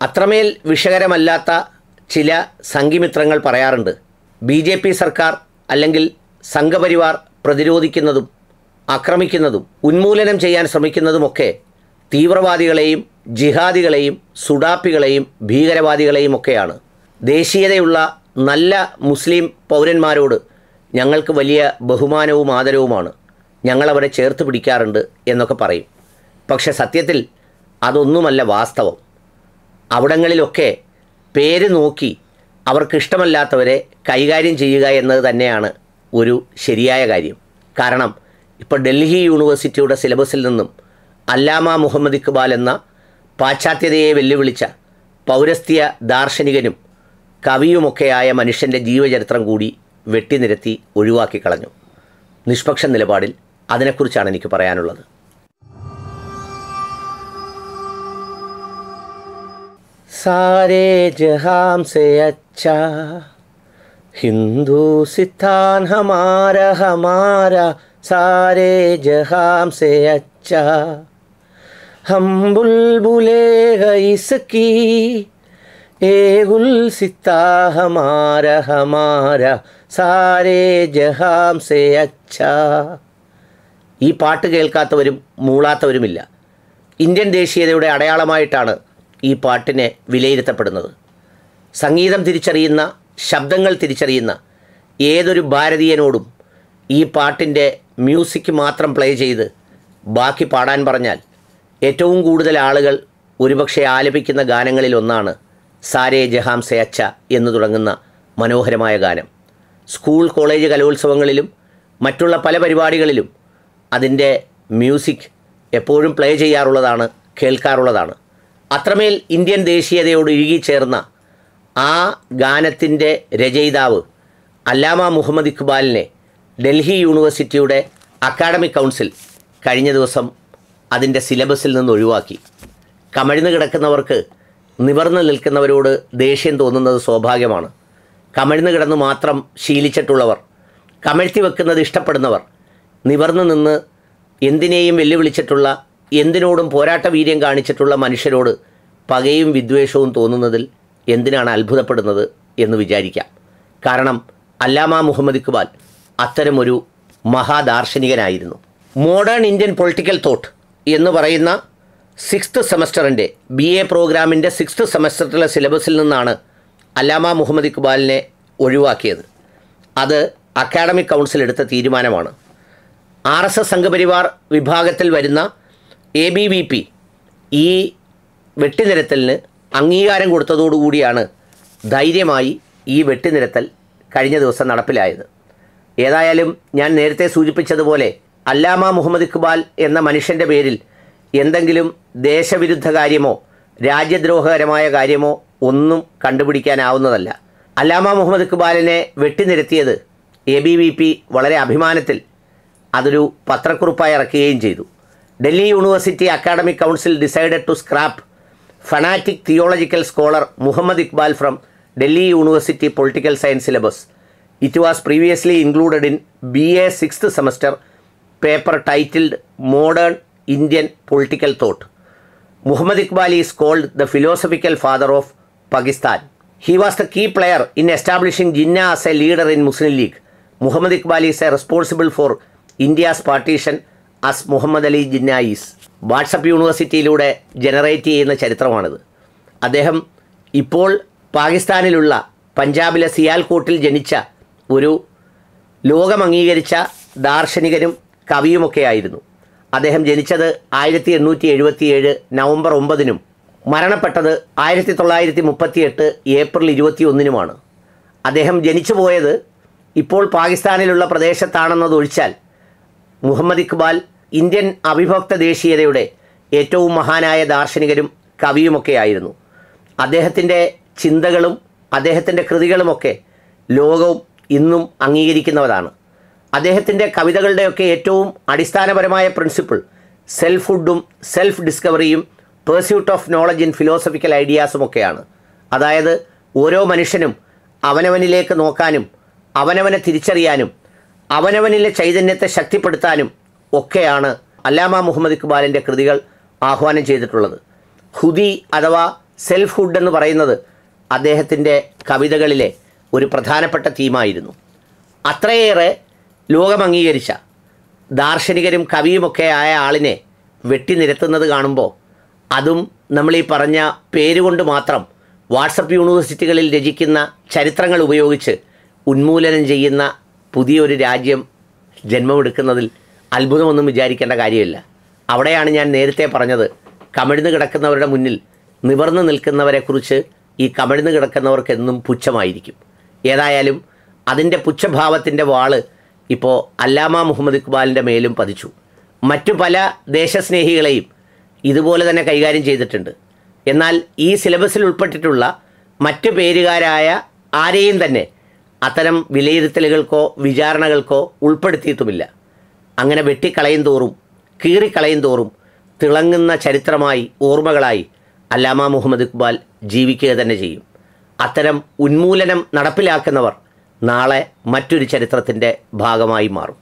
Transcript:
അത്രമേൽ വിഷകരമല്ലാത്ത ചില സംഘിമിത്രങ്ങൾ പറയാറുണ്ട് ബി ജെ പി സർക്കാർ അല്ലെങ്കിൽ സംഘപരിവാർ പ്രതിരോധിക്കുന്നതും ആക്രമിക്കുന്നതും ഉന്മൂലനം ചെയ്യാൻ ശ്രമിക്കുന്നതുമൊക്കെ തീവ്രവാദികളെയും ജിഹാദികളെയും സുഡാപ്പികളെയും ഭീകരവാദികളെയും ഒക്കെയാണ് ദേശീയതയുള്ള നല്ല മുസ്ലിം പൗരന്മാരോട് ഞങ്ങൾക്ക് വലിയ ബഹുമാനവും ആദരവുമാണ് ഞങ്ങളവരെ ചേർത്ത് പിടിക്കാറുണ്ട് എന്നൊക്കെ പറയും പക്ഷെ സത്യത്തിൽ അതൊന്നുമല്ല വാസ്തവം അവിടങ്ങളിലൊക്കെ പേര് നോക്കി അവർക്കിഷ്ടമല്ലാത്തവരെ കൈകാര്യം ചെയ്യുക എന്നത് തന്നെയാണ് ഒരു ശരിയായ കാര്യം കാരണം ഇപ്പോൾ ഡൽഹി യൂണിവേഴ്സിറ്റിയുടെ സിലബസിൽ നിന്നും അല്ലാമ മുഹമ്മദ് ഇക്ബാൽ എന്ന പാശ്ചാത്യതയെ വെല്ലുവിളിച്ച പൗരസ്ത്യ ദാർശനികനും കവിയുമൊക്കെയായ മനുഷ്യൻ്റെ ജീവചരിത്രം കൂടി വെട്ടിനിരത്തി ഒഴിവാക്കി കളഞ്ഞു നിഷ്പക്ഷ നിലപാടിൽ അതിനെക്കുറിച്ചാണ് എനിക്ക് പറയാനുള്ളത് सारे जहां से अच्छा हिंदुस्तान हमारा हमारा सारे जहां से अच्छा हम बुलबुले हैं इसकी ए गुलसिता हमारा हमारा सारे जहां से अच्छा ഈ പാട്ട് കേൾക്കാത്തവരും മൂളാത്തവരുമില്ല ഇന്ത്യൻ ദേശീയതയുടെ അടയാളമായിട്ടാണ് ഈ പാട്ടിനെ വിലയിരുത്തപ്പെടുന്നത് സംഗീതം തിരിച്ചറിയുന്ന ശബ്ദങ്ങൾ തിരിച്ചറിയുന്ന ഏതൊരു ഭാരതീയനോടും ഈ പാട്ടിൻ്റെ മ്യൂസിക് മാത്രം പ്ലേ ചെയ്ത് ബാക്കി പാടാൻ പറഞ്ഞാൽ ഏറ്റവും കൂടുതൽ ആളുകൾ ഒരുപക്ഷെ ആലപിക്കുന്ന ഗാനങ്ങളിൽ ഒന്നാണ് സാരേ ജഹാം സെ അച്ച എന്ന് തുടങ്ങുന്ന മനോഹരമായ ഗാനം സ്കൂൾ കോളേജ് കലോത്സവങ്ങളിലും മറ്റുള്ള പല പരിപാടികളിലും അതിൻ്റെ മ്യൂസിക് എപ്പോഴും പ്ലേ ചെയ്യാറുള്ളതാണ് കേൾക്കാറുള്ളതാണ് അത്രമേൽ ഇന്ത്യൻ ദേശീയതയോട് ഇഴുകിച്ചേർന്ന ആ ഗാനത്തിൻ്റെ രചയിതാവ് അല്ലാമ മുഹമ്മദ് ഇക്ബാലിനെ ഡൽഹി യൂണിവേഴ്സിറ്റിയുടെ അക്കാഡമിക് കൗൺസിൽ കഴിഞ്ഞ ദിവസം അതിൻ്റെ സിലബസിൽ നിന്ന് ഒഴിവാക്കി കമഴ്ന്നു കിടക്കുന്നവർക്ക് നിവർന്നു നിൽക്കുന്നവരോട് ദേഷ്യം തോന്നുന്നത് സ്വാഭാവികമാണ് കമഴ്ന്നു കിടന്ന് മാത്രം ശീലിച്ചിട്ടുള്ളവർ കമഴ്ത്തി വെക്കുന്നത് ഇഷ്ടപ്പെടുന്നവർ നിവർന്നു നിന്ന് എന്തിനേയും വെല്ലുവിളിച്ചിട്ടുള്ള എന്തിനോടും പോരാട്ട വീര്യം കാണിച്ചിട്ടുള്ള മനുഷ്യരോട് പകയും വിദ്വേഷവും തോന്നുന്നതിൽ എന്തിനാണ് അത്ഭുതപ്പെടുന്നത് എന്ന് വിചാരിക്കാം കാരണം അല്ലാമ മുഹമ്മദ് ഇക്ബാൽ അത്തരമൊരു മഹാദാർശനികനായിരുന്നു മോഡേൺ ഇന്ത്യൻ പൊളിറ്റിക്കൽ തോട്ട് എന്ന് പറയുന്ന സിക്സ്ത് സെമസ്റ്ററിൻ്റെ ബി എ പ്രോഗ്രാമിൻ്റെ സിക്സ്ത് സെമസ്റ്ററിലെ സിലബസിൽ നിന്നാണ് അല്ലാമ മുഹമ്മദ് ഇക്ബാലിനെ ഒഴിവാക്കിയത് അത് അക്കാഡമിക് കൗൺസിൽ എടുത്ത തീരുമാനമാണ് ആർ എസ് എസ് സംഘപരിവാർ വിഭാഗത്തിൽ വരുന്ന എ ബി വി പി ഈ വെട്ടിനിരത്തലിന് അംഗീകാരം കൊടുത്തതോടുകൂടിയാണ് ധൈര്യമായി ഈ വെട്ടിനിരത്തൽ കഴിഞ്ഞ ദിവസം നടപ്പിലായത് ഏതായാലും ഞാൻ നേരത്തെ സൂചിപ്പിച്ചതുപോലെ അല്ലാമ മുഹമ്മദ് ഇക്ബാൽ എന്ന മനുഷ്യൻ്റെ പേരിൽ എന്തെങ്കിലും ദേശവിരുദ്ധ കാര്യമോ രാജ്യദ്രോഹകരമായ കാര്യമോ ഒന്നും കണ്ടുപിടിക്കാനാവുന്നതല്ല അല്ലാമ മുഹമ്മദ് ഇക്ബാലിനെ വെട്ടിനിരത്തിയത് എ ബി വി പി വളരെ അഭിമാനത്തിൽ അതൊരു പത്രക്കുറിപ്പായി ഇറക്കുകയും ചെയ്തു Delhi University academic council decided to scrap fanatic theological scholar Muhammad Iqbal from Delhi University political science syllabus it was previously included in B A sixth semester paper titled modern Indian political thought Muhammad Iqbal is called the philosophical father of Pakistan he was the key player in establishing Jinnah as a leader in Muslim League Muhammad Iqbal is a responsible for India's partition as Muhammad Ali Jinnah is WhatsApp യൂണിവേഴ്സിറ്റിയിലൂടെ generate ചെയ്യുന്ന ചരിത്രമാണിത് അദ്ദേഹം ഇപ്പോൾ പാകിസ്ഥാനിലുള്ള പഞ്ചാബിലെ സിയാൽകോട്ടിൽ ജനിച്ച ഒരു ലോകം അംഗീകരിച്ച ദാർശനികനും കവിയുമൊക്കെയായിരുന്നു അദ്ദേഹം ജനിച്ചത് ആയിരത്തി എണ്ണൂറ്റി എഴുപത്തിയേഴ് നവംബർ ഒമ്പതിനും മരണപ്പെട്ടത് ആയിരത്തി തൊള്ളായിരത്തി മുപ്പത്തിയെട്ട് ഏപ്രിൽ ഇരുപത്തി ഒന്നിനുമാണ് അദ്ദേഹം ജനിച്ചു പോയത് ഇപ്പോൾ പാകിസ്ഥാനിലുള്ള പ്രദേശത്താണെന്നതൊഴിച്ചാൽ മുഹമ്മദ് ഇക്ബാൽ ഇന്ത്യൻ അവിഭക്ത ദേശീയതയുടെ ഏറ്റവും മഹാനായ ദാർശനികരും കവിയുമൊക്കെയായിരുന്നു അദ്ദേഹത്തിൻ്റെ ചിന്തകളും അദ്ദേഹത്തിൻ്റെ കൃതികളുമൊക്കെ ലോകവും ഇന്നും അംഗീകരിക്കുന്നവരാണ് അദ്ദേഹത്തിൻ്റെ കവിതകളുടെയൊക്കെ ഏറ്റവും അടിസ്ഥാനപരമായ പ്രിൻസിപ്പിൾ സെൽഫ് ഫുഡും സെൽഫ് ഡിസ്കവറിയും pursuit of knowledge in philosophical ഐഡിയാസുമൊക്കെയാണ് അതായത് ഓരോ മനുഷ്യനും അവനവനിലേക്ക് നോക്കാനും അവനവനെ തിരിച്ചറിയാനും അവനവനിലെ ചൈതന്യത്തെ ശക്തിപ്പെടുത്താനും ഒക്കെയാണ് അല്ലാമ മുഹമ്മദ് ഇക്ബാലിൻ്റെ കൃതികൾ ആഹ്വാനം ചെയ്തിട്ടുള്ളത് ഹുദി അഥവാ സെൽഫ് ഹുഡ് എന്ന് പറയുന്നത് അദ്ദേഹത്തിൻ്റെ കവിതകളിലെ ഒരു പ്രധാനപ്പെട്ട തീമായിരുന്നു അത്രയേറെ ലോകം അംഗീകരിച്ച ദാർശനികരും കവിയുമൊക്കെ ആയ ആളിനെ വെട്ടിനിരത്തുന്നത് കാണുമ്പോൾ അതും നമ്മൾ ഈ പറഞ്ഞ പേരുകൊണ്ട് മാത്രം വാട്സപ്പ് യൂണിവേഴ്സിറ്റികളിൽ രചിക്കുന്ന ചരിത്രങ്ങൾ ഉപയോഗിച്ച് ഉന്മൂലനം ചെയ്യുന്ന പുതിയൊരു രാജ്യം ജന്മമെടുക്കുന്നതിൽ അത്ഭുതമൊന്നും വിചാരിക്കേണ്ട കാര്യമില്ല അവിടെയാണ് ഞാൻ നേരത്തെ പറഞ്ഞത് കമിഴ്ന്ന് കിടക്കുന്നവരുടെ മുന്നിൽ നിവർന്നു നിൽക്കുന്നവരെക്കുറിച്ച് ഈ കമിഴ്ന്ന് കിടക്കുന്നവർക്ക് എന്നും പുച്ഛമായിരിക്കും ഏതായാലും അതിൻ്റെ പുച്ഛഭാവത്തിൻ്റെ വാള് ഇപ്പോൾ അല്ലാമ മുഹമ്മദ് ഇക്ബാലിൻ്റെ മേലും പതിച്ചു മറ്റു പല ദേശസ്നേഹികളെയും ഇതുപോലെ തന്നെ കൈകാര്യം ചെയ്തിട്ടുണ്ട് എന്നാൽ ഈ സിലബസിൽ ഉൾപ്പെട്ടിട്ടുള്ള മറ്റു പേരുകാരായ ആരെയും തന്നെ അത്തരം വിലയിരുത്തലുകൾക്കോ വിചാരണകൾക്കോ ഉൾപ്പെടുത്തിയിട്ടുമില്ല അങ്ങനെ വെട്ടിക്കളയും തോറും കീറിക്കളയും തോറും തിളങ്ങുന്ന ചരിത്രമായി ഓർമ്മകളായി അല്ലാമ മുഹമ്മദ് ഇക്ബാൽ ജീവിക്കുക തന്നെ ചെയ്യും അത്തരം ഉന്മൂലനം നടപ്പിലാക്കുന്നവർ നാളെ മറ്റൊരു ചരിത്രത്തിൻ്റെ ഭാഗമായി മാറും